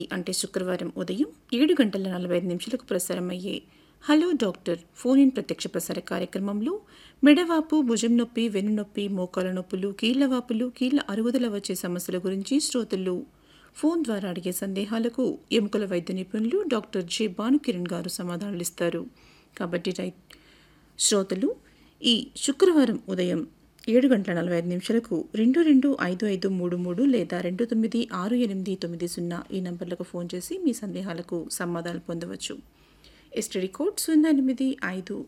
అంటే శుక్రవారం ఉదయం ఏడు గంటల నలభై ఐదు నిమిషాలకు ప్రసారమయ్యే హలో డాక్టర్ ఫోన్ ఇన్ ప్రత్యక్ష ప్రసార కార్యక్రమంలో మెడవాపు భుజం నొప్పి వెన్నునొప్పి మోకాల నొప్పులు కీళ్ల వాపులు కీళ్ల అరుగుదల వచ్చే సమస్యల గురించి శ్రోతలు ఫోన్ ద్వారా అడిగే సందేహాలకు ఎముకల వైద్య నిపుణులు డాక్టర్ జె భానుకిరణ్ గారు సమాధానాలు ఇస్తారు కాబట్టి రై శ్రోతలు ఈ శుక్రవారం ఉదయం ఏడు గంటల నలభై ఐదు నిమిషాలకు రెండు రెండు ఐదు ఐదు మూడు మూడు లేదా రెండు తొమ్మిది ఆరు ఎనిమిది తొమ్మిది సున్నా ఈ నంబర్లకు ఫోన్ చేసి మీ సందేహాలకు సమాధానాలు పొందవచ్చు ఎస్టడీ కోడ్ సున్నా ఎనిమిది ఐదు